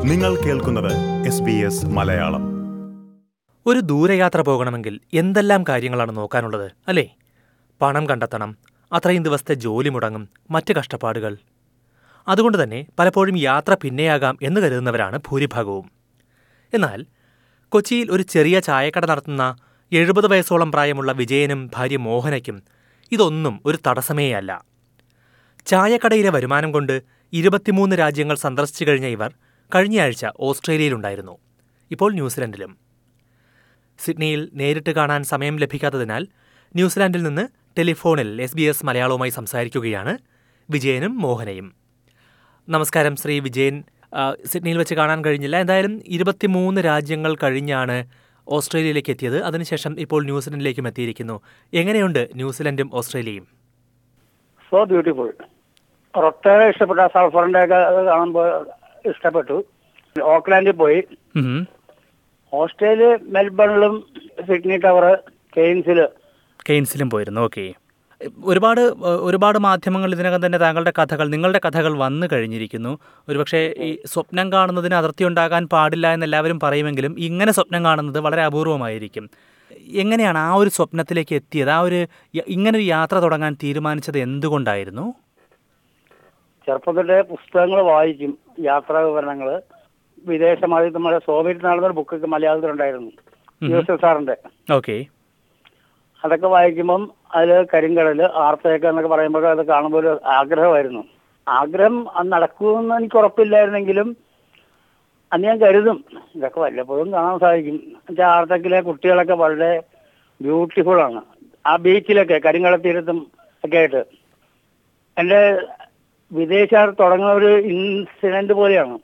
നിങ്ങൾ കേൾക്കുന്നത് S B S Malayalam ഒരു ദൂരയാത്ര പോകണമെങ്കിൽ എന്തെല്ലാം കാര്യങ്ങളാണ് നോക്കാനുള്ളത് അല്ലേ പണം കണ്ടെത്തണം അത്രയും ദിവസത്തെ ജോലി മുടങ്ങും മറ്റ് കഷ്ടപ്പാടുകൾ അതുകൊണ്ട് തന്നെ പലപ്പോഴും യാത്ര പിന്നെയാകാം എന്ന് കരുതുന്നവരാണ് ഭൂരിഭാഗവും എന്നാൽ കൊച്ചിയിൽ ഒരു ചെറിയ ചായക്കട നടത്തുന്ന എഴുപത് വയസ്സോളം പ്രായമുള്ള വിജയനും ഭാര്യ മോഹനയ്ക്കും ഇതൊന്നും ഒരു തടസ്സമേയല്ല ചായക്കടയിലെ വരുമാനം കൊണ്ട് ഇരുപത്തിമൂന്ന് രാജ്യങ്ങൾ സന്ദർശിച്ചു കഴിഞ്ഞ ഇവർ കഴിഞ്ഞയാഴ്ച ഓസ്ട്രേലിയയിലുണ്ടായിരുന്നു ഇപ്പോൾ ന്യൂസിലൻഡിലും സിഡ്നിയിൽ നേരിട്ട് കാണാൻ സമയം ലഭിക്കാത്തതിനാൽ ന്യൂസിലാൻഡിൽ നിന്ന് ടെലിഫോണിൽ എസ് ബി എസ് മലയാളവുമായി സംസാരിക്കുകയാണ് വിജയനും മോഹനയും നമസ്കാരം ശ്രീ വിജയൻ ആ, സിഡ്നിയിൽ വെച്ച് കാണാൻ കഴിഞ്ഞില്ല എന്തായാലും ഇരുപത്തിമൂന്ന് രാജ്യങ്ങൾ കഴിഞ്ഞാണ് ഓസ്ട്രേലിയയിലേക്ക് എത്തിയത് അതിനുശേഷം ഇപ്പോൾ ന്യൂസിലൻഡിലേക്കും എത്തിയിരിക്കുന്നു എങ്ങനെയുണ്ട് ന്യൂസിലൻഡും ഓസ്ട്രേലിയയും സോ ബ്യൂട്ടിഫുൾ ഒട്ടേറെ ഇഷ്ടപ്പെട്ട സൾഫറിന്റെ ഒക്കെ അത് കാണുമ്പോൾ ഇഷ്ടപ്പെട്ടു ഓക്ലാൻഡിൽ പോയി ഉഹും. ഓസ്ട്രേലിയ മെൽബണിലും സിഡ്നി ടവർ കെയ്ൻസിൽ കെയ്ൻസിലും പോയിരുന്നു ഓക്കെ ഒരുപാട് ഏഹ്, ഒരുപാട് മാധ്യമങ്ങൾ ഇതിനകം തന്നെ താങ്കളുടെ കഥകൾ നിങ്ങളുടെ കഥകൾ വന്നു കഴിഞ്ഞിരിക്കുന്നു ഒരുപക്ഷെ ഈ സ്വപ്നം കാണുന്നതിന് അതിർത്തി ഉണ്ടാകാൻ പാടില്ല എന്ന് എല്ലാവരും പറയുമെങ്കിലും ഇങ്ങനെ സ്വപ്നം കാണുന്നത് വളരെ അപൂർവമായിരിക്കും എങ്ങനെയാണ് ആ ഒരു സ്വപ്നത്തിലേക്ക് എത്തിയത് ആ ഒരു യ- ഇങ്ങനൊരു യാത്ര തുടങ്ങാൻ തീരുമാനിച്ചത് എന്തുകൊണ്ടായിരുന്നു ചെറുപ്പത്തിലെ പുസ്തകങ്ങൾ വായിക്കും യാത്രാ വിവരണങ്ങൾ വിദേശ നമ്മുടെ സോവിയറ്റ് നടന്നൊരു ബുക്കൊക്കെ മലയാളത്തിലുണ്ടായിരുന്നു യു എസ് എസ് ആറിന്റെ ഓക്കെ അതൊക്കെ വായിക്കുമ്പം അതിൽ കരിങ്കടൽ ആർത്തയൊക്കെ എന്നൊക്കെ പറയുമ്പോൾ അത് കാണുമ്പോൾ ഒരു ആഗ്രഹമായിരുന്നു ആഗ്രഹം അത് നടക്കുമെന്ന് എനിക്ക് ഉറപ്പില്ലായിരുന്നെങ്കിലും അന്ന് ഞാൻ കരുതും ഇതൊക്കെ വല്ലപ്പോഴും കാണാൻ സാധിക്കും എന്നുവെച്ചാൽ ആർത്തക്കിലെ കുട്ടികളൊക്കെ വളരെ ബ്യൂട്ടിഫുൾ ആണ് ആ ബീച്ചിലൊക്കെ കരിങ്കട തീരത്തും ഒക്കെ ആയിട്ട് എൻ്റെ വിദേശാർ തുടങ്ങുന്ന ഒരു ഇൻസിഡന്റ് പോലെയാണ്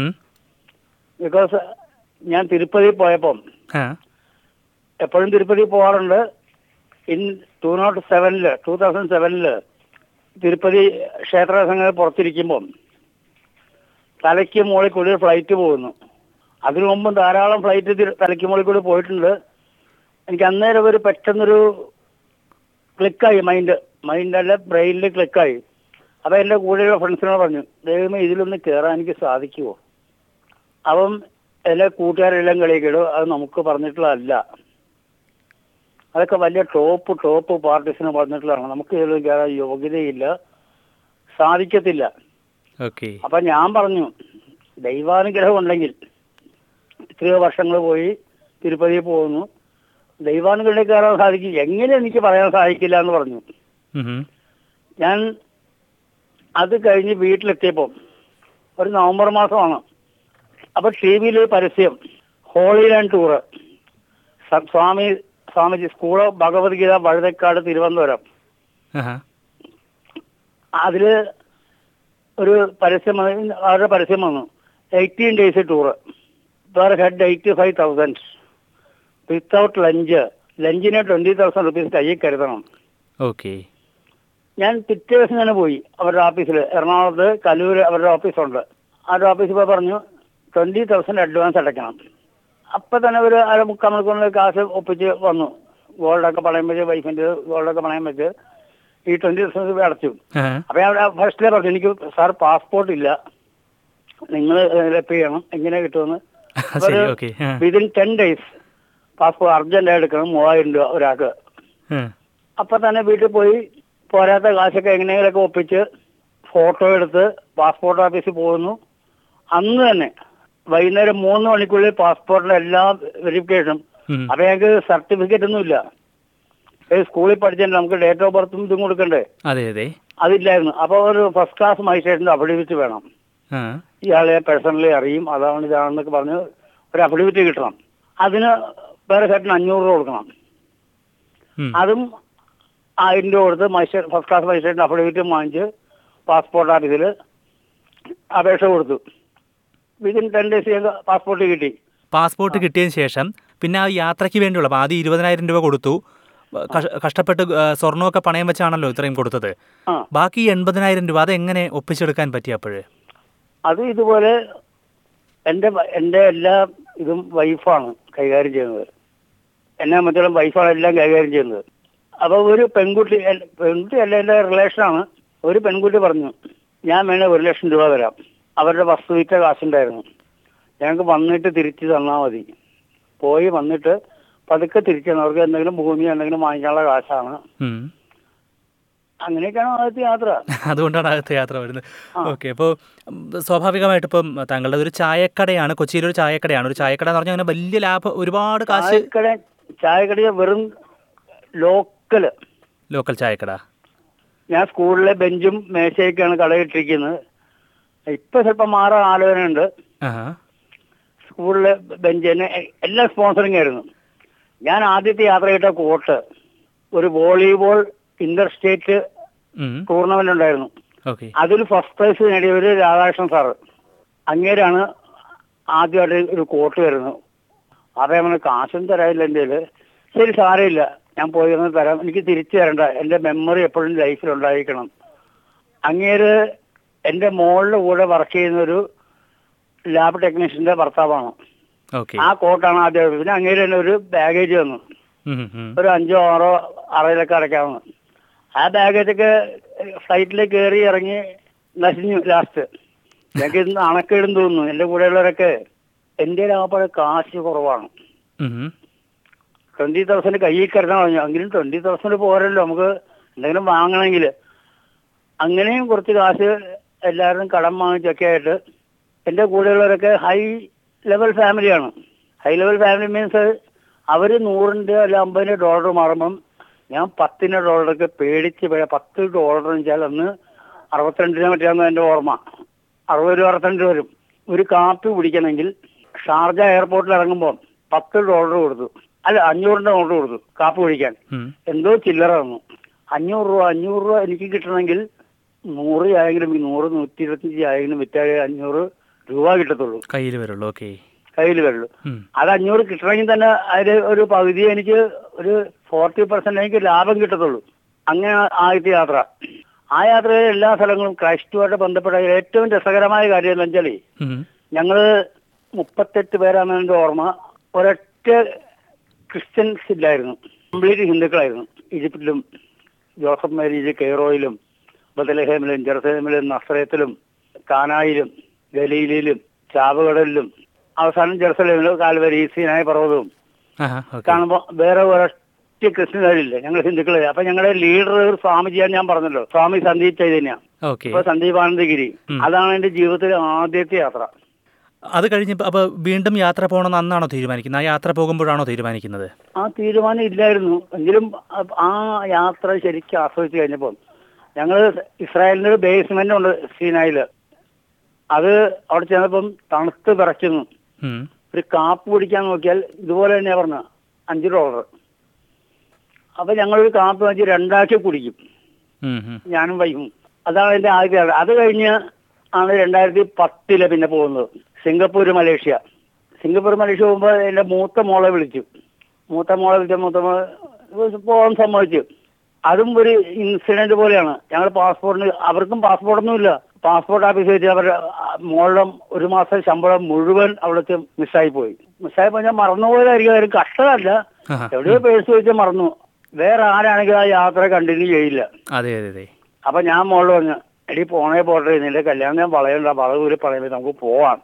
ബിക്കോസ് ഞാൻ തിരുപ്പതി പോയപ്പം ആ എപ്പോഴും തിരുപ്പതി പോകാറുണ്ട് ഇൻ ടു നോട്ട് സെവനില് ടൂ തൗസൻഡ് സെവനില് തിരുപ്പതി ക്ഷേത്ര സംഘം പുറത്തിരിക്കുമ്പം തലയ്ക്ക് മുകളിൽ കൂടി ഒരു ഫ്ലൈറ്റ് പോകുന്നു അതിനു മുമ്പ് ധാരാളം ഫ്ലൈറ്റ് തിരു- തലയ്ക്ക് മുകളിൽ കൂടി പോയിട്ടുണ്ട് എനിക്ക് അന്നേരം ഒരു പെട്ടെന്നൊരു ക്ലിക്കായി മൈൻഡ് മൈൻഡല്ല ബ്രെയിനിൽ ക്ലിക്കായി അപ്പം എൻ്റെ കൂടെയുള്ള ഫ്രണ്ട്സിനോട് പറഞ്ഞു ദൈവമേ ഇതിലൊന്ന് കയറാൻ എനിക്ക് സാധിക്കുമോ അപ്പം എല്ലാ കൂട്ടുകാരെല്ലാം കളിയിക്കിടും അത് നമുക്ക് പറഞ്ഞിട്ടുള്ളതല്ല അതൊക്കെ വലിയ ടോപ്പ് ടോപ്പ് പാർട്ടീസിന് പറഞ്ഞിട്ടുള്ളതാണ് നമുക്ക് ഇതിൽ കയറാൻ യോഗ്യതയില്ല സാധിക്കത്തില്ല ഓക്കെ അപ്പൊ ഞാൻ പറഞ്ഞു ദൈവാനുഗ്രഹം ഉണ്ടെങ്കിൽ എത്രയോ വർഷങ്ങൾ പോയി തിരുപ്പതി പോകുന്നു ദൈവാനുഗ്രഹം കയറാൻ സാധിക്കും എങ്ങനെ എനിക്ക് പറയാൻ സാധിക്കില്ല എന്ന് പറഞ്ഞു ഞാൻ അത് കഴിഞ്ഞ് വീട്ടിലെത്തിയപ്പോൾ ഒരു നവംബർ മാസമാണ് അപ്പൊ ടി വിയിൽ പരസ്യം ഹോളി ലാൻഡ് ടൂറ് സ- സ്വാമി സ്വാമിജി സ്കൂൾ ഓഫ് ഭഗവത്ഗീത വഴുതക്കാട് തിരുവനന്തപുരം അതില് ഒരു പരസ്യം വന്ന് അവരുടെ പരസ്യം വന്നു എയ്റ്റീൻ ഡേയ്സ് ടൂറ് വേറെ head eighty five thousand without lunch ലഞ്ചിന് ട്വന്റി തൗസൻഡ് റുപ്പീസ് കയ്യിൽ കരുതണം ഓക്കെ ഞാൻ പിറ്റേ ദിവസം തന്നെ പോയി അവരുടെ ഓഫീസിൽ എറണാകുളത്ത് കലൂര് അവരുടെ ഓഫീസുണ്ട് അവരുടെ ഓഫീസിൽ പോയി പറഞ്ഞു ട്വന്റി തൗസൻഡ് അഡ്വാൻസ് അടയ്ക്കണം അപ്പൊ തന്നെ ഒരു അര മുക്കാൽ മണിക്കൂറിൽ കാശ് ഒപ്പിച്ച് വന്നു ഗോൾഡൊക്കെ പണയം വെച്ച് വൈഫിന്റെ ഗോൾഡൊക്കെ പണയം വെച്ച് ഈ ട്വന്റി തൗസൻഡ് രൂപ അടച്ചു അപ്പൊ ഞാൻ അവിടെ ഫസ്റ്റിലെ പറഞ്ഞു എനിക്ക് സാർ പാസ്പോർട്ട് ഇല്ല നിങ്ങൾ പേ ചെയ്യണം എങ്ങനെ കിട്ടുമെന്ന് ശരി okay within ten days passport urgent എടുക്കണം മൂവായിരം രൂപ ഒരാൾക്ക് അപ്പൊ തന്നെ വീട്ടിൽ പോയി പോരാത്ത കാശൊക്കെ എങ്ങനെയെങ്കിലൊക്കെ ഒപ്പിച്ച് ഫോട്ടോ എടുത്ത് പാസ്പോർട്ട് ഓഫീസിൽ പോകുന്നു അന്ന് തന്നെ വൈകുന്നേരം മൂന്ന് മണിക്കുള്ളിൽ പാസ്പോർട്ടിന്റെ എല്ലാ വെരിഫിക്കേഷനും അപ്പൊ ഞങ്ങൾക്ക് സർട്ടിഫിക്കറ്റ് ഒന്നുമില്ല ഏത് സ്കൂളിൽ പഠിച്ചിട്ട് നമുക്ക് ഡേറ്റ് ഓഫ് ബർത്തും ഇതും കൊടുക്കണ്ടേ അതെ അതെ അതില്ലായിരുന്നു അപ്പൊ ഒരു ഫസ്റ്റ് ക്ലാസ് മജിസ്ട്രേറ്റിന്റെ അഫിഡവിറ്റ് വേണം ആ ഇയാളെ പേഴ്സണലി അറിയും അതാണ് ഇതാണെന്നൊക്കെ പറഞ്ഞ് ഒരു അഫിഡവിറ്റ് കിട്ടണം അതിന് വേറെ സെറ്റിന് അഞ്ഞൂറ് രൂപ കൊടുക്കണം ഉം. അതും ആയിരം രൂപ കൊടുത്ത് മജിസ്ട്രേറ്റ് ഫസ്റ്റ് ക്ലാസ് മജിസ്ട്രേറ്റിന്റെ അഫിഡവിറ്റും വാങ്ങിച്ച് പാസ്പോർട്ട് ഓഫീസിൽ അപേക്ഷ കൊടുത്തു വിതിൻ ടെൻ ഡേയ്സ് പാസ്പോർട്ട് കിട്ടി പാസ്പോർട്ട് കിട്ടിയതിന് ശേഷം പിന്നെ ആ യാത്രയ്ക്ക് വേണ്ടിയുള്ള അപ്പോൾ ആദ്യം ഇരുപതിനായിരം രൂപ കൊടുത്തു കഷ- കഷ്ടപ്പെട്ട് ആ, സ്വർണ്ണമൊക്കെ പണയം വെച്ചാണല്ലോ ഇത്രയും കൊടുത്തത് ആ ബാക്കി എൺപതിനായിരം രൂപ അതെങ്ങനെ ഒപ്പിച്ചെടുക്കാൻ പറ്റി അപ്പോഴ് അത് ഇതുപോലെ എൻ്റെ വ- എൻ്റെ എല്ലാ ഇതും വൈഫാണ് കൈകാര്യം ചെയ്യുന്നത് എന്നെ മറ്റുള്ള വൈഫാണ് എല്ലാം കൈകാര്യം ചെയ്യുന്നത് അപ്പൊ ഒരു പെൺകുട്ടി എൽ- പെൺകുട്ടി അല്ല എൻ്റെ റിലേഷനാണ് ഒരു പെൺകുട്ടി പറഞ്ഞു ഞാൻ വേണേ ഒരു ലക്ഷം രൂപ തരാം അവരുടെ വസ്തു വിറ്റ കാശുണ്ടായിരുന്നു ഞങ്ങൾക്ക് വന്നിട്ട് തിരിച്ചു തന്നാൽ മതി പോയി വന്നിട്ട് പതുക്കെ തിരിച്ചു തന്നു അവർക്ക് എന്തെങ്കിലും ഭൂമി എന്തെങ്കിലും വാങ്ങിക്കാനുള്ള കാശാണ് ഉം. അങ്ങനെയൊക്കെയാണ് ആദ്യത്തെ യാത്ര അതുകൊണ്ടാണ് അകത്തെ യാത്ര വരുന്നത് ഓക്കെ അപ്പോൾ സ്വാഭാവികമായിട്ട് ഇപ്പം താങ്കളുടെ ഒരു ചായക്കടയാണ് കൊച്ചിയിലൊരു ചായക്കടയാണ് ഒരു ചായക്കട എന്ന് പറഞ്ഞാൽ അങ്ങനെ വലിയ ലാഭം ഒരുപാട് കാശ് ചായക്കട ചായക്കട വെറും ലോക്കല് ലോക്കൽ ചായക്കട ഞാൻ സ്കൂളിലെ ബെഞ്ചും മേശയൊക്കെയാണ് കടയിട്ടിരിക്കുന്നത് ഇപ്പൊ ചിലപ്പോൾ മാറാൻ ആലോചനയുണ്ട് ആഹാ സ്കൂളിലെ ബെഞ്ച് തന്നെ എ- എല്ലാം സ്പോൺസറിങ് ആയിരുന്നു ഞാൻ ആദ്യത്തെ യാത്ര ചെയ്ത കോട്ട് ഒരു വോളിബോൾ ഇന്റർ സ്റ്റേറ്റ് ഉം. ടൂർണമെന്റ് ഉണ്ടായിരുന്നു ഓക്കെ അതിൽ ഫസ്റ്റ് പ്രൈസ് നേടിയവര് രാധാകൃഷ്ണൻ സാറ് അങ്ങേരാണ് ആദ്യമായിട്ട് ഒരു കോട്ട് വരുന്നത് അപ്പൊ നമ്മൾ കാശും തരാനില്ല എൻ്റെ കയ്യില്. ശരി സാരമില്ല ഞാൻ പോയി ഒന്ന് തരാം എനിക്ക് തിരിച്ചു തരണ്ട എൻ്റെ മെമ്മറി എപ്പോഴും ലൈഫിൽ ഉണ്ടായിരിക്കണം അങ്ങേര് എൻ്റെ മോളുടെ കൂടെ വർക്ക് ചെയ്യുന്ന ഒരു ലാബ് ടെക്നീഷ്യന്റെ ഭർത്താവാണ് ഓക്കെ ആ കോട്ടാണ് ആദ്യം പിന്നെ അങ്ങേര് തന്നെ ഒരു ബാഗേജ് തന്നു ഉം, ഉം. ഒരു അഞ്ചോ ആറോ അറയിലൊക്കെ അടയ്ക്കാവുന്ന ആ ബാഗേജൊക്കെ ഫ്ലൈറ്റിലേക്ക് കയറി ഇറങ്ങി നശിഞ്ഞു ലാസ്റ്റ് ഞങ്ങൾക്ക് ഇന്ന് അണക്കേടും തോന്നുന്നു എൻ്റെ കൂടെയുള്ളവരൊക്കെ എൻ്റെ ആകപ്പാടെ കാശ് കുറവാണ് ഉം. ട്വന്റി തൗസൻഡ് കയ്യിൽ കരുതാൻ പറഞ്ഞു എങ്കിലും ട്വന്റി തൗസൻഡ് പോരല്ലോ നമുക്ക് എന്തെങ്കിലും വാങ്ങണമെങ്കിൽ അങ്ങനെയും കുറച്ച് കാശ് എല്ലാവരും കടം വാങ്ങിച്ചൊക്കെ ആയിട്ട് എൻ്റെ കൂടെയുള്ളവരൊക്കെ ഹൈ ലെവൽ ഫാമിലിയാണ് ഹൈ ലെവൽ ഫാമിലി മീൻസ് അവർ നൂറിൻ്റെ അല്ല അമ്പതിൻ്റെ ഡോളർ മാറുമ്പം ഞാൻ പത്തിന് ഡോളറൊക്കെ പേടിച്ച് പോയ പത്ത് ഡോളർ എന്ന് വെച്ചാൽ അന്ന് അറുപത്തിരണ്ടിനെ പറ്റിയാന്ന് എൻ്റെ ഓർമ്മ അറുപത് രൂപ അറുപത്തിരണ്ട് വരും ഒരു കാപ്പി കുടിക്കണമെങ്കിൽ ഷാർജ എയർപോർട്ടിൽ ഇറങ്ങുമ്പോൾ പത്ത് ഡോളർ കൊടുത്തു അല്ല അഞ്ഞൂറിന്റെ നോട്ട് കൊടുത്തു കാപ്പി കുടിക്കാൻ ഉം. എന്തോ ചില്ലറ തന്നു അഞ്ഞൂറ് രൂപ അഞ്ഞൂറ് രൂപ എനിക്ക് കിട്ടണമെങ്കിൽ നൂറ് ആയെങ്കിലും ഈ നൂറ് നൂറ്റി ഇരുപത്തഞ്ച് ആയെങ്കിലും വിറ്റാലേ അഞ്ഞൂറ് രൂപ കിട്ടത്തുള്ളൂ കയ്യിൽ വരുള്ളൂ ഓക്കെ കയ്യിൽ വരുള്ളൂ ഉം. അത് അഞ്ഞൂറ് കിട്ടണമെങ്കിൽ തന്നെ അതിൽ ഒരു പകുതി എനിക്ക് ഒരു ഫോർട്ടി പെർസെന്റ് എനിക്ക് ലാഭം കിട്ടത്തുള്ളൂ അങ്ങനെ ആദ്യത്തെ യാത്ര ആ യാത്രയിലെ എല്ലാ സ്ഥലങ്ങളും ക്രൈസ്റ്റുമായിട്ട് ബന്ധപ്പെട്ട ഏറ്റവും രസകരമായ കാര്യം എന്താ വെച്ചാൽ ഉം. ഞങ്ങള് മുപ്പത്തെട്ട് പേരാണ് എൻ്റെ ഓർമ്മ ഒരൊറ്റ ക്രിസ്ത്യൻസ് ഇല്ലായിരുന്നു കംപ്ലീറ്റ് ഹിന്ദുക്കളായിരുന്നു ഈജിപ്തിലും ജോസഫ് മേരീജ് കെയ്റോയിലും ബദലഹേമിലും ജെറുസലേമിലും നസ്രയത്തിലും കാനായിലും ഗലീലയിലും ചാവുകടലിലും അവസാനം ജെറുസലേമിലും കാൽവരി സീനായ പർവ്വതവും ആഹാ ഓക്കെ കാണുമ്പോൾ വേറെ ഒരൊറ്റ ക്രിസ്ത്യൻകാരില്ല ഞങ്ങൾ ഹിന്ദുക്കളെ അപ്പൊ ഞങ്ങളുടെ ലീഡർ ഒരു സ്വാമിജിയാണ് ഞാൻ പറഞ്ഞല്ലോ സ്വാമി സന്ദീപ് ചൈതന്യ ഓക്കെ ഇപ്പൊ സന്ദീപാനന്ദഗിരി ഉം. അതാണ് എന്റെ ജീവിതത്തിലെ ആദ്യത്തെ യാത്ര അത് കഴിഞ്ഞ് അപ്പോൾ വീണ്ടും യാത്ര പോകണമെന്ന് അന്നാണോ തീരുമാനിക്കുന്നത് ആ യാത്ര പോകുമ്പോഴാണോ തീരുമാനിക്കുന്നത് ആ തീരുമാനം ഇല്ലായിരുന്നു എങ്കിലും അ- ആ യാത്ര ശരിക്കും ആസ്വദിച്ചു കഴിഞ്ഞപ്പോൾ ഞങ്ങൾ ഇസ്രായേലിന്റെ ഒരു ബേസ്മെന്റ് ഉണ്ട് സീനായില് അത് അവിടെ ചെന്നപ്പം തണുത്ത് വിറയ്ക്കുന്നു ഉം. ഒരു കാപ്പ് കുടിക്കാൻ നോക്കിയാൽ ഇതുപോലെ തന്നെയാ പറഞ്ഞ അഞ്ച് ഡോളർ അപ്പൊ ഞങ്ങളൊരു കാപ്പ് വാങ്ങിച്ച് രണ്ടാക്കി കുടിക്കും ഉം, ഉം. ഞാനും വൈകും അതാണ് എന്റെ ആദ്യത്തെ യാത്ര അത് കഴിഞ്ഞ് ആണ് രണ്ടായിരത്തി പത്തില് പിന്നെ പോകുന്നത് സിംഗപ്പൂർ മലേഷ്യ സിംഗപ്പൂർ മലേഷ്യ പോകുമ്പോൾ എന്റെ മൂത്ത മോളെ വിളിച്ചു മൂത്ത മോളെ വിളിച്ച മൂത്ത മോളെ പോകാൻ സമ്മതിച്ചു അതും ഒരു ഇൻസിഡന്റ് പോലെയാണ് ഞങ്ങൾ പാസ്പോർട്ടിന് അവർക്കും പാസ്പോർട്ടൊന്നും ഇല്ല പാസ്പോർട്ട് ഓഫീസിൽ വെച്ച് അവരുടെ ആ, മോളുടെ ഒരു മാസം ശമ്പളം മുഴുവൻ അവിടുത്തെ മിസ്സായി പോയി മിസ്സായി പോയി ഞാൻ മറന്നുപോയതായിരിക്കും അതിന് കഷ്ടമല്ല ആഹാ. എവിടെയോ പേഴ്സ് വെച്ച് മറന്നു വേറെ ആരാണെങ്കിലും ആ യാത്ര കണ്ടിന്യൂ ചെയ്യില്ല അതെ അതെ അതെ അപ്പൊ ഞാൻ മോള് പറഞ്ഞു എടി പോണേ പോട്ടെ നിന്റെ കല്യാണം ഞാൻ വളയണ്ട വളകൂരി പറയുമ്പോൾ നമുക്ക് പോവാം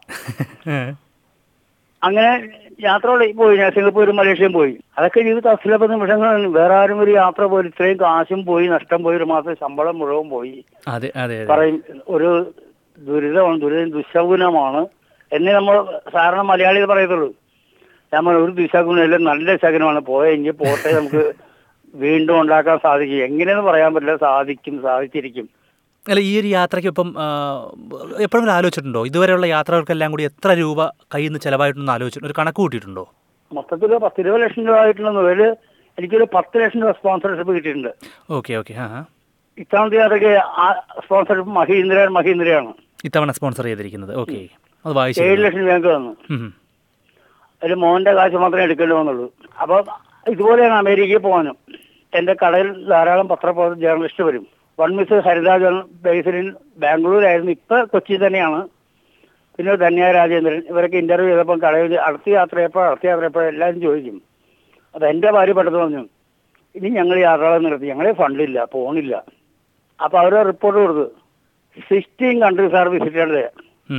അങ്ങനെ യാത്രകൾ പോയി ഞാൻ സിംഗപ്പൂരും മലേഷ്യയും പോയി അതൊക്കെ ജീവിതത്തിൽ അസുലഭ നിമിഷങ്ങളാണ് വേറെ ആരും ഒരു യാത്ര പോയി ഇത്രയും കാശും പോയി നഷ്ടം പോയി ഒരു മാസം ശമ്പളം മുഴുവൻ പോയി അതെ അതെ അതെ പറയും ഒരു ദുരിതമാണ് ദുരിതം ദുശകുനമാണ് എന്നേ നമ്മൾ സാധാരണ മലയാളികൾ പറയത്തുള്ളൂ നമ്മൾ ഒരു ദുശകുനമല്ല നല്ല ശകുനമാണ് പോയെങ്കിൽ പോട്ടെ നമുക്ക് വീണ്ടും ഉണ്ടാക്കാൻ സാധിക്കും എങ്ങനെയെന്ന് പറയാൻ പറ്റില്ല സാധിക്കും സാധിച്ചിരിക്കും അല്ല ഈ ഒരു യാത്രയ്ക്ക് ഇപ്പം എപ്പോഴെങ്കിലും ആലോചിച്ചിട്ടുണ്ടോ ഇതുവരെയുള്ള യാത്രകൾക്കെല്ലാം കൂടി എത്ര രൂപ കയ്യിൽ നിന്ന് ചിലവായിട്ടൊന്ന് ആലോചിച്ചു ഒരു കണക്ക് കൂട്ടിയിട്ടുണ്ടോ മൊത്തത്തിൽ പത്ത് ഇരുപത് ലക്ഷം രൂപ ആയിട്ടുള്ള ഒരു എനിക്കൊരു പത്ത് ലക്ഷം രൂപ സ്പോൺസർഷിപ്പ് കിട്ടിയിട്ടുണ്ട് ഓക്കെ ഓക്കെ ആ ആ. ഇത്തവണത്തെ യാത്രയ്ക്ക് ആ സ്പോൺസർഷിപ്പ് മഹീന്ദ്ര മഹീന്ദ്രയാണ് ഇത്തവണ സ്പോൺസർ ചെയ്തിരിക്കുന്നത് ഓക്കെ അത് ഏഴ് വായിച്ചു ലക്ഷം രൂപ ഞങ്ങൾക്ക് തന്നു ഉം, ഉം. അതിൽ മോന്റെ കാശ് മാത്രമേ എടുക്കേണ്ടി വന്നുള്ളൂ അപ്പൊ ഇതുപോലെയാണ് അമേരിക്കയിൽ പോകാനും എന്റെ കടയിൽ ധാരാളം പത്രപ്രവർത്തക ജേർണലിസ്റ്റ് വരും വൺ മിസ് ഹരിത ബേസിൽ ബാംഗ്ലൂരായിരുന്നു ഇപ്പൊ കൊച്ചി തന്നെയാണ് പിന്നെ ധന്യ രാജേന്ദ്രൻ ഇവരൊക്കെ ഇന്റർവ്യൂ ചെയ്തപ്പോൾ കടയിൽ അടുത്ത യാത്രയപ്പോൾ അടുത്ത യാത്രയപ്പോൾ എല്ലാവരും ചോദിക്കും അപ്പൊ എന്റെ ഭാര്യ പെട്ടെന്ന് പറഞ്ഞു ഇനി ഞങ്ങൾ യാത്രകൾ നിർത്തി ഞങ്ങളെ ഫണ്ടില്ല പോണില്ല അപ്പൊ അവര് റിപ്പോർട്ട് കൊടുത്തു സിക്സ്റ്റീൻ കൺട്രീസ് ആർ വിസിറ്റഡ് ഉം.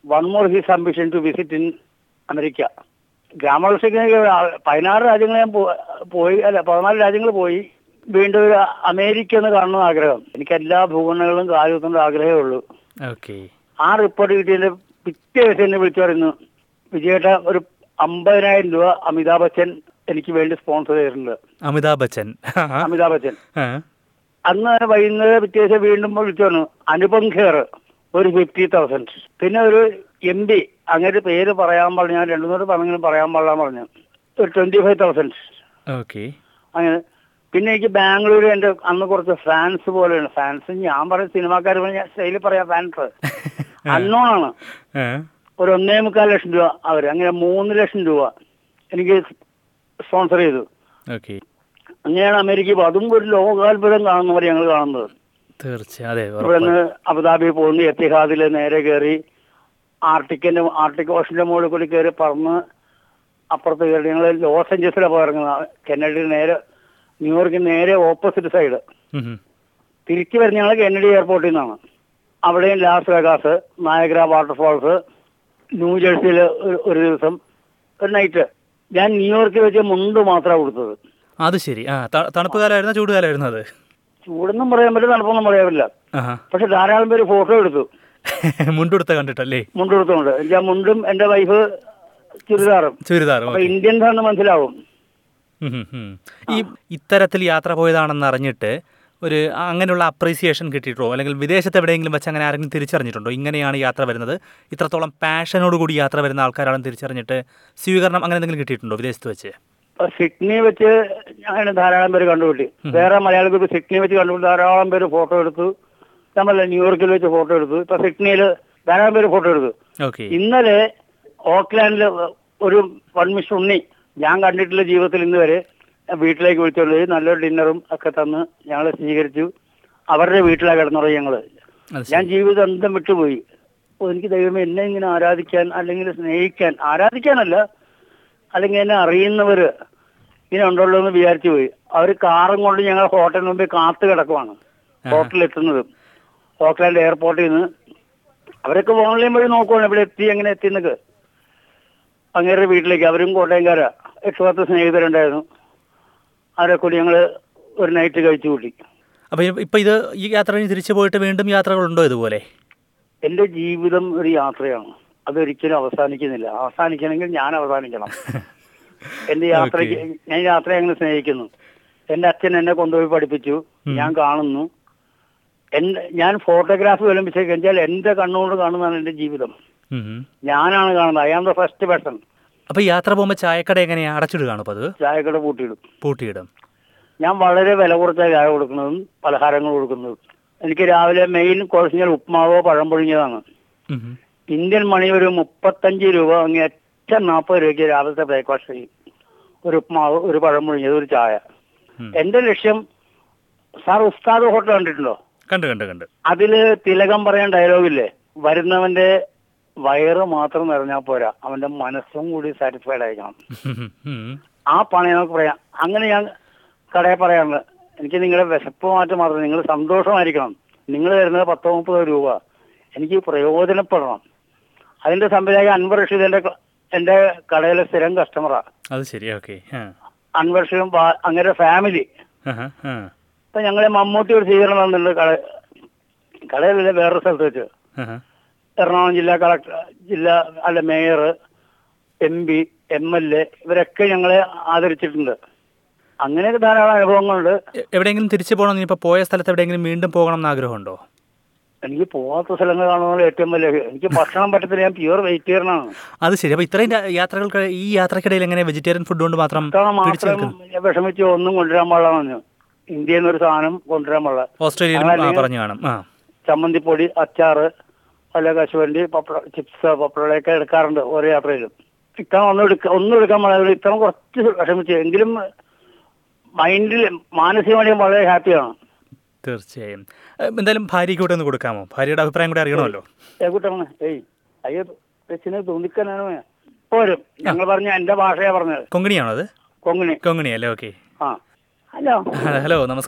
One more his ambition to visit in America ഗ്രാമോത്സവത്തിന് പതിനാറ് രാജ്യങ്ങൾ ഞാൻ പോ- പോയി അല്ല പതിനാല് രാജ്യങ്ങൾ പോയി വീണ്ടും ഒരു അമേരിക്ക എന്ന് കാണണമെന്ന് ആഗ്രഹം എനിക്ക് എല്ലാ ഭൂഖണ്ഡങ്ങളും കാലുത്തുന്ന ആഗ്രഹമേ ഉള്ളൂ ഓക്കെ ആ റിപ്പോർട്ട് കിട്ടിയതിന്റെ പിറ്റേ ദിവസം എന്നെ വിളിച്ചു പറയുന്നു വിജയേട്ട ഒരു അമ്പതിനായിരം രൂപ അമിതാഭ് ബച്ചൻ എനിക്ക് വേണ്ടി സ്പോൺസർ ചെയ്തിട്ടുണ്ട് അമിതാഭ് ബച്ചൻ അമിതാഭ് ബച്ചൻ ആ. അന്ന് വൈകുന്നേരം പിറ്റേ ദിവസം വീണ്ടും വിളിച്ചു പറഞ്ഞു അനുപം ഖേർ ഒരു ഫിഫ്റ്റി തൗസൻഡ് പിന്നെ ഒരു എം ഡി അങ്ങനെ പേര് പറയാൻ പറഞ്ഞു ഞാൻ രണ്ടു മൂന്ന് പറഞ്ഞെങ്കിലും പറയാൻ പാടില്ല പറഞ്ഞു ഒരു ട്വന്റി ഫൈവ് തൗസൻഡ് ഓക്കെ അങ്ങനെ പിന്നെ എനിക്ക് ബാംഗ്ലൂർ എൻ്റെ അന്ന് കുറച്ച് ഫാൻസ് പോലെയാണ് ഫാൻസ് ഞാൻ പറയും സിനിമാക്കാർ ഞാൻ സ്റ്റൈലിൽ പറയാം ഫാൻസ് അന്നോണാണ് ആ. ഒരു ഒന്നേ മുക്കാൽ ലക്ഷം രൂപ അവർ അങ്ങനെ മൂന്ന് ലക്ഷം രൂപ എനിക്ക് സ്പോൺസർ ചെയ്തു ഓക്കെ അങ്ങനെയാണ് അമേരിക്ക അതും ഒരു ലോകാത്ഭുതം കാണുന്നവർ ഞങ്ങൾ കാണുന്നത് തീർച്ചയായും അതെ ഇവിടെ ഉറപ്പായും. നിന്ന് അബുദാബി പോകുന്നു എത്തിഹാദിൽ നേരെ കയറി ആർട്ടിക്കിന്റെ ആർട്ടിക് ഓഷന്റെ മുകളിൽ കൂടി കയറി പറന്ന് അപ്പുറത്ത് കയറി ഞങ്ങൾ ലോസ് ഏഞ്ചൽസിലാണ് പോയിറങ്ങുന്നത് കെന്നഡി നേരെ ന്യൂയോർക്കിന് നേരെ ഓപ്പോസിറ്റ് സൈഡ് ഉം, ഉം. തിരിച്ചു വരുന്ന ഞങ്ങൾ കെന്നഡി എയർപോർട്ടിൽ നിന്നാണ് അവിടെയും ലാസ് വേഗാസ് നായഗ്ര വാട്ടർഫാൾസ് ന്യൂജേഴ്സിയിൽ ഒരു ദിവസം ഒരു നൈറ്റ് ഞാൻ ന്യൂയോർക്കിൽ വെച്ച് മുണ്ട് മാത്രമാണ് കൊടുത്തത് അത് ശരി ആ ത- തണുപ്പ് കാലമായിരുന്നോ ചൂട് കാലമായിരുന്നു അത് ചൂടൊന്നും പറയാൻ പറ്റില്ല തണുപ്പൊന്നും പറയാൻ പറ്റില്ല ആഹാ. പക്ഷെ ധാരാളം പേര് ഫോട്ടോ എടുത്തു മുണ്ടുടുത്ത കണ്ടിട്ടല്ലേ മുണ്ട് കൊടുത്തുകൊണ്ട് എൻ്റെ മുണ്ടും എൻ്റെ വൈഫ് ചുരിദാറും ചുരിദാറും അപ്പൊ ഓക്കേ. ഇന്ത്യൻസ് ആണെന്ന് മനസ്സിലാവും ഉം, ഉം, ഉം. ഈ ഇത്തരത്തിൽ യാത്ര പോയതാണെന്ന് അറിഞ്ഞിട്ട് ഒരു അങ്ങനെയുള്ള അപ്രീസിയേഷൻ കിട്ടിയിട്ടോ അല്ലെങ്കിൽ വിദേശത്ത് എവിടെയെങ്കിലും വെച്ച് അങ്ങനെ ആരെങ്കിലും തിരിച്ചറിഞ്ഞിട്ടുണ്ടോ ഇങ്ങനെയാണ് യാത്ര വരുന്നത് ഇത്രത്തോളം പാഷനോട് കൂടി യാത്ര വരുന്ന ആൾക്കാരാണെന്ന് തിരിച്ചറിഞ്ഞിട്ട് സ്വീകരണം അങ്ങനെ എന്തെങ്കിലും കിട്ടിയിട്ടുണ്ടോ വിദേശത്ത് വെച്ച് അപ്പൊ സിഡ്നി വെച്ച് അങ്ങനെ ധാരാളം പേര് കണ്ടുപിട്ടി വേറെ മലയാള ഗ്രൂപ്പ് സിഡ്നി വെച്ച് കണ്ടുപിടി ധാരാളം പേര് ഫോട്ടോ എടുത്തു നമ്മളെ ന്യൂയോർക്കിൽ വെച്ച് ഫോട്ടോ എടുത്തു ഇപ്പൊ സിഡ്നിയിൽ ധാരാളം പേര് ഫോട്ടോ എടുത്തു ഓക്കെ ഇന്നലെ ഓക്ലാൻഡിൽ ഒരു വൺ മിഷൻ ഉണ്ണി ഞാൻ കണ്ടിട്ടുള്ള ജീവിതത്തിൽ ഇന്ന് വരെ വീട്ടിലേക്ക് വിളിച്ചോണ്ട് പോയി നല്ലൊരു ഡിന്നറും ഒക്കെ തന്ന് ഞങ്ങൾ സ്വീകരിച്ചു അവരുടെ വീട്ടിലാണ് കിടന്നുറങ്ങി ഞങ്ങള് അത് ഞാൻ ശരി ജീവിതം എന്തും വിട്ടുപോയി ഓ, എനിക്ക് ദൈവമേ എന്നെ ഇങ്ങനെ ആരാധിക്കാൻ അല്ലെങ്കിൽ സ്നേഹിക്കാൻ ആരാധിക്കാനല്ല അല്ലെങ്കിൽ എന്നെ അറിയുന്നവര് ഇങ്ങനെ ഉണ്ടല്ലോ എന്ന് വിചാരിച്ചു പോയി അവർ കാറും കൊണ്ട് ഞങ്ങൾ ഹോട്ടലിന് മുമ്പിൽ കാത്തു കിടക്കുവാണ് ഹോട്ടലിൽ എത്തുന്നതും ഓക്ലാൻഡ് എയർപോർട്ടിൽ നിന്ന് അവരൊക്കെ ഓൺലൈൻ വഴി നോക്കുവാണ് ഇവിടെ എത്തി എങ്ങനെ എത്തി എന്നൊക്കെ അങ്ങേരുടെ വീട്ടിലേക്ക് അവരും കോട്ടയംകാരാ എട്ട് പത്ത് സ്നേഹിതരുണ്ടായിരുന്നു അവരെ കൂടി ഞങ്ങൾ ഒരു നൈറ്റ് കഴിച്ചു കൂട്ടി അപ്പോൾ ഇപ്പം ഇത് ഈ യാത്ര കഴിഞ്ഞ് തിരിച്ചു പോയിട്ട് വീണ്ടും യാത്രകളുണ്ടോ ഇതുപോലെ എന്റെ ജീവിതം ഒരു യാത്രയാണ് അതൊരിക്കലും അവസാനിക്കുന്നില്ല അവസാനിക്കണമെങ്കിൽ ഞാൻ അവസാനിക്കണം എന്റെ യാത്രയ്ക്ക് ഞാൻ യാത്രയെ അങ്ങനെ സ്നേഹിക്കുന്നു എന്റെ അച്ഛൻ എന്നെ കൊണ്ടുപോയി പഠിപ്പിച്ചു ഞാൻ കാണുന്നു എന്റെ ഞാൻ ഫോട്ടോഗ്രാഫി വിളമ്പിച്ചേക്ക് വെച്ചാൽ എന്റെ കണ്ണുകൊണ്ട് കാണുന്നതാണ് എന്റെ ജീവിതം ഉം, ഉം. ഞാനാണ് കാണുന്നത് I am the first person അപ്പോൾ യാത്ര പോകുമ്പോൾ ചായക്കട എങ്ങനെയാണ് അടച്ചിടുകയാണോ അപ്പോൾ അത് ചായക്കട പൂട്ടിയിടും പൂട്ടിയിടും ഞാൻ വളരെ വില കുറച്ച ചായ കൊടുക്കുന്നതും പലഹാരങ്ങൾ കൊടുക്കുന്നതും എനിക്ക് രാവിലെ മെയിൻ കോഴ്സ് ഞാൻ ഉപ്മാവോ പഴം പൊഴിഞ്ഞതാണ് ഉം, ഉം. ഇന്ത്യൻ മണി ഒരു മുപ്പത്തഞ്ച് രൂപ അങ്ങ് ഏറ്റവും നാൽപ്പത് രൂപയ്ക്ക് രാവിലത്തെ ബ്രേക്ക്ഫാസ്റ്റ് ചെയ്യും ഒരു ഉപ്മാവ് ഒരു പഴം മുഴിഞ്ഞത് ഒരു ചായ ഉം. എന്റെ ലക്ഷ്യം സാർ ഉസ്താദ് ഹോട്ടൽ കണ്ടിട്ടുണ്ടോ കണ്ട് കണ്ട് കണ്ട് അതില് തിലകം പറയാൻ ഡയലോഗില്ലേ വരുന്നവന്റെ വയറ് മാത്രം നിറഞ്ഞാൽ പോരാ അവന്റെ മനസ്സും കൂടി സാറ്റിസ്ഫൈഡ് ആയിരിക്കണം ഉം, ഉം. ആ പണി നമുക്ക് പറയാം അങ്ങനെ ഞാൻ കടയിൽ പറയാറുണ്ട് എനിക്ക് നിങ്ങളുടെ വിശപ്പ് മാറ്റം മാത്രം നിങ്ങൾ സന്തോഷമായിരിക്കണം നിങ്ങൾ തരുന്നത് പത്തോ മുപ്പതോ രൂപ എനിക്ക് പ്രയോജനപ്പെടണം അതിന്റെ സംവിധായകൻ അൻവർ റഷീദ് എന്റെ ക- എന്റെ കടയിലെ സ്ഥിരം കസ്റ്റമറാ അത് ശരി ഓക്കെ ആ അൻവർ റഷീദും ബാ- അങ്ങനെ ഫാമിലി ആഹാ, ആ ഇപ്പൊ ഞങ്ങളെ മമ്മൂട്ടി ഒരു സ്വീകരണം തന്നിട്ടുണ്ട് കട കടയിലല്ല വേറൊരു സ്ഥലത്ത് വെച്ച് ആഹാ. എറണാകുളം ജില്ലാ കളക്ടർ ജില്ലാ അല്ല mayor M P M L A ഇവരൊക്കെ ഞങ്ങളെ ആദരിച്ചിട്ടുണ്ട് അങ്ങനെയൊക്കെ ധാരാളം അനുഭവങ്ങളുണ്ട് എ- എവിടെയെങ്കിലും തിരിച്ചു പോകണം ഇപ്പോൾ പോയ സ്ഥലത്ത് എവിടെയെങ്കിലും വീണ്ടും പോകണം എന്ന് ആഗ്രഹമുണ്ടോ എനിക്ക് പോകാത്ത സ്ഥലങ്ങൾ കാണുന്നത് ഏറ്റവും വലിയ എനിക്ക് ഭക്ഷണം പറ്റത്തില്ല ഞാൻ പ്യൂർ വെജിറ്റേറിയനാണ് അത് ശരി അപ്പോൾ ഇത്രയും രാ- യാത്രകൾക്ക് ഈ യാത്രക്കിടയിൽ എങ്ങനെ വെജിറ്റേറിയൻ ഫുഡ് കൊണ്ട് മാത്രം ഭക്ഷണം പിടിച്ചു മാത്രം നിൽക്കുന്നു വിഷമിച്ച് ഒന്നും കൊണ്ടുവരാൻ പാടില്ല ഇന്ത്യയിൽ നിന്ന് ഒരു സാധനം കൊണ്ടുവരാൻ പാടില്ല ഓസ്ട്രേലിയയിലും ആ, അതല്ലെങ്കിൽ- പറഞ്ഞു കാണും ആ ചമ്മന്തിപ്പൊടി അച്ചാറ് പല കശുവണ്ടി പപ്പട ചിപ്സ് പപ്പടമൊക്കെ എടുക്കാറുണ്ട് ഓരോ യാത്രയിലും ഇത്തവണ ഒന്നും എടുക്ക ഒന്നും എടുക്കാൻ പാടില്ല ഇത്തവണ കുറച്ച് വിഷമിച്ചു എങ്കിലും മൈൻഡിൽ മാനസികമായി ഞാൻ വളരെ ഹാപ്പിയാണ് തീർച്ചയായും ഏ, എന്തായാലും ഭാര്യയ്ക്ക് കൂടെ ഒന്ന് കൊടുക്കാമോ ഭാര്യയുടെ അഭിപ്രായം കൂടെ അറിയണമല്ലോ ഏകൂട്ടാണ് ഏയ് അയ്യോ രച്ചിനെ തോന്നിക്കാനാണ് പോരും ഞങ്ങൾ പറഞ്ഞ എന്റെ ഭാഷയാ പറഞ്ഞത് കൊങ്ങിണിയാണോ അത് കൊങ്ങിണി കൊങ്ങിണി അല്ലേ ഓക്കെ ആ ഹലോ ഹലോ നമസ്കാരം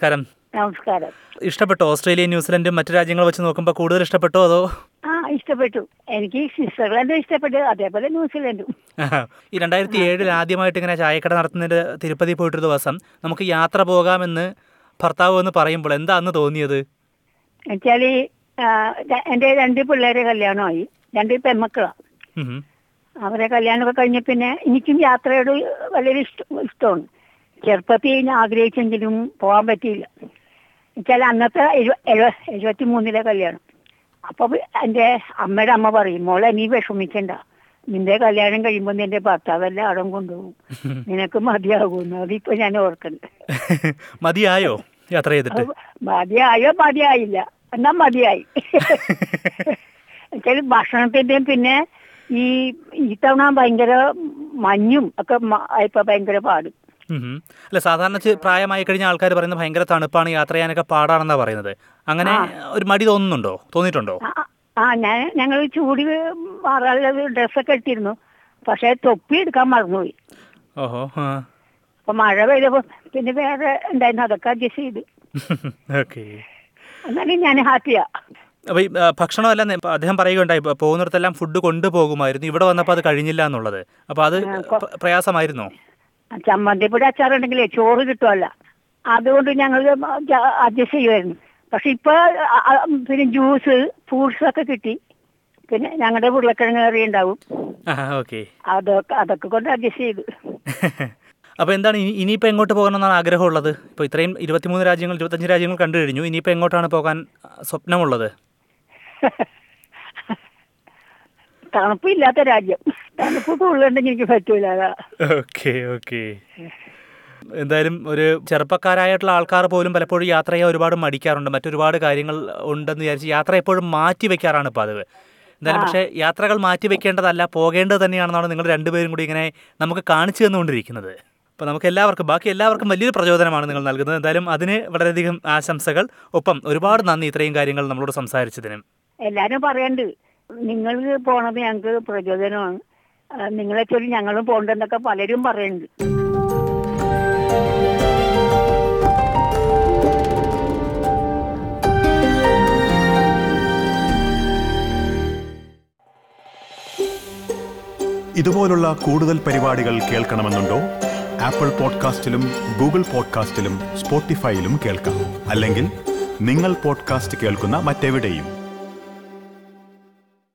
നമസ്കാരം ഇഷ്ടപ്പെട്ടോ ഓസ്ട്രേലിയയും ന്യൂസിലൻഡും മറ്റു രാജ്യങ്ങൾ വെച്ച് നോക്കുമ്പോൾ കൂടുതൽ ഇഷ്ടപ്പെട്ടോ അതോ ആ ഇഷ്ടപ്പെട്ടു എനിക്ക് സ്വിറ്റ്സർലൻഡും ഇഷ്ടപ്പെട്ടു അതേപോലെ ന്യൂസിലൻഡും ഈ രണ്ടായിരത്തി ഏഴിൽ ആദ്യമായിട്ട് ഇങ്ങനെ ചായക്കട നടത്തുന്നതിൻ്റെ തിരുപ്പതി പോയിട്ടൊരു ദിവസം നമുക്ക് യാത്ര പോകാമെന്ന് ഭർത്താവ് എന്ന് പറയുമ്പോൾ എന്താ അന്ന് തോന്നിയത് എന്നുവെച്ചാൽ എൻ്റെ രണ്ട് പിള്ളേരെ കല്യാണമായി രണ്ട് പെമ്മക്കളാണ് ഉം. അവരെ കല്യാണമൊക്കെ കഴിഞ്ഞ പിന്നെ എനിക്കും യാത്രയോട് വളരെ ഇഷ്ടം ഇഷ്ടമാണ് ചെറുപ്പത്തിൽ ഞാൻ ആഗ്രഹിച്ചെങ്കിലും പോകാൻ പറ്റിയില്ല എന്നുവെച്ചാൽ അന്നത്തെ എഴു എഴു എഴുപത്തി മൂന്നിലെ കല്യാണം അപ്പോൾ എൻ്റെ അമ്മയുടെ അമ്മ പറയും മോളെ നീ വിഷമിക്കണ്ട നിന്റെ കല്യാണം കഴിയുമ്പോൾ നിന്റെ ഭർത്താവെല്ലാം അടം കൊണ്ടുപോകും നിനക്ക് മതിയാകുമെന്ന് അതിപ്പോ ഞാൻ ഓർക്കണ്ട് മതിയായോ യാത്ര ചെയ്തിട്ട് അപ്പൊ മതിയായോ മതിയായില്ല എന്നാ മതിയായി എന്നുവെച്ചാൽ ഭക്ഷണത്തിന്റെയും പിന്നെ ഈ ഇത്തവണ ഭയങ്കര മഞ്ഞും ഒക്കെ മ- ആയപ്പോ ഭയങ്കര പാട് ഉം. അല്ല സാധാരണ ചെ- പ്രായമായി കഴിഞ്ഞ ആൾക്കാർ പറയുന്നത് ഭയങ്കര തണുപ്പാണ് യാത്ര ചെയ്യാനൊക്കെ പാടാണെന്നാ പറയുന്നത് അങ്ങനെ ഒരു മടി തോന്നുന്നുണ്ടോ തോന്നിയിട്ടുണ്ടോ ആ, ആ ഞാൻ ഞങ്ങൾ ചൂടി മാറാനുള്ള ഡ്രസ്സൊക്കെ ഇട്ടിരുന്നു പക്ഷെ തൊപ്പി എടുക്കാൻ മറന്നുപോയി ഓഹോ ആ. അപ്പൊ മഴ പെയ്തപ്പോ പിന്നെ വേറെ ഉണ്ടായിരുന്നു അതൊക്കെ അഡ്ജസ്റ്റ് ചെയ്തു ഓക്കെ എന്നാലും ഞാൻ ഹാപ്പിയാ അപ്പോൾ ഈ ആ, ഭക്ഷണമെല്ലാം നെ- അദ്ദേഹം പറയുകയുണ്ടായി ഇപ്പൊ പോകുന്നിടത്തെല്ലാം ഫുഡ് കൊണ്ടുപോകുമായിരുന്നു ഇവിടെ വന്നപ്പോൾ അത് കഴിഞ്ഞില്ല എന്നുള്ളത് അപ്പോൾ അത് പ്ര- പ്രയാസമായിരുന്നോ ചമ്മന്തിപ്പൊടി അച്ചാറുണ്ടെങ്കിലേ ചോറ് കിട്ടുമല്ല അതുകൊണ്ട് ഞങ്ങൾ അഡ്ജസ്റ്റ് ചെയ്യുമായിരുന്നു പക്ഷെ ഇപ്പൊ അ- അ- പിന്നെ ജ്യൂസ് ഫ്രൂട്ട്സ് ഒക്കെ കിട്ടി പിന്നെ ഞങ്ങളുടെ ഉരുളക്കിഴങ്ങ് കറി ഉണ്ടാവും ആ ഓക്കെ അതൊക്കെ അതൊക്കെ കൊണ്ട് അഡ്ജസ്റ്റ് ചെയ്തു അപ്പോൾ എന്താണ് ഇനി ഇനിയിപ്പോൾ എങ്ങോട്ട് പോകണമെന്നാണ് ആഗ്രഹമുള്ളത് ഇപ്പോൾ ഇത്രയും ഇരുപത്തിമൂന്ന് രാജ്യങ്ങൾ ഇരുപത്തഞ്ച് രാജ്യങ്ങൾ കണ്ടു കഴിഞ്ഞു ഇനിയിപ്പോൾ എങ്ങോട്ടാണ് പോകാൻ ആ, സ്വപ്നമുള്ളത് തണുപ്പില്ലാത്ത രാജ്യം തണുപ്പ് കൂടുതലുണ്ടെങ്കിൽ എനിക്ക് പറ്റൂല അതാ ഓക്കെ ഓക്കെ എന്തായാലും ഒരു ചെറുപ്പക്കാരായിട്ടുള്ള ആൾക്കാർ പോലും പലപ്പോഴും യാത്ര ചെയ്യാൻ ഒരുപാട് മടിക്കാറുണ്ട് മറ്റൊരുപാട് കാര്യങ്ങൾ ഉണ്ടെന്ന് വിചാരിച്ച് യാത്ര എപ്പോഴും മാറ്റി വെക്കാറാണ് പതിവ് എന്തായാലും പക്ഷേ യാത്രകൾ മാറ്റി വെക്കേണ്ടതല്ല പോകേണ്ടത് തന്നെയാണെന്നാണ് നിങ്ങൾ രണ്ടുപേരും കൂടി ഇങ്ങനെ നമുക്ക് കാണിച്ചു തന്നുകൊണ്ടിരിക്കുന്നത് അപ്പോൾ നമുക്ക് എല്ലാവർക്കും ബാക്കി എല്ലാവർക്കും വലിയൊരു പ്രചോദനമാണ് നിങ്ങൾ നൽകുന്നത് എന്തായാലും അതിന് വളരെയധികം ആശംസകൾ ഒപ്പം ഒരുപാട് നന്ദി ഇത്രയും കാര്യങ്ങൾ നമ്മളോട് സംസാരിച്ചതിനും എല്ലാരും പറയണ്ട് നിങ്ങൾ പോണത് ഞങ്ങൾക്ക് പ്രചോദനമാണ് ആ, നിങ്ങളെ ചൊല്ലി ഞങ്ങളും പോണ്ടെന്നൊക്കെ പലരും പറയുന്നുണ്ട് ഇതുപോലുള്ള കൂടുതൽ പരിപാടികൾ കേൾക്കണമെന്നുണ്ടോ ആപ്പിൾ പോഡ്കാസ്റ്റിലും ഗൂഗിൾ പോഡ്കാസ്റ്റിലും സ്പോട്ടിഫൈയിലും കേൾക്കാം അല്ലെങ്കിൽ നിങ്ങൾ പോഡ്കാസ്റ്റ് കേൾക്കുന്ന മറ്റെവിടെയും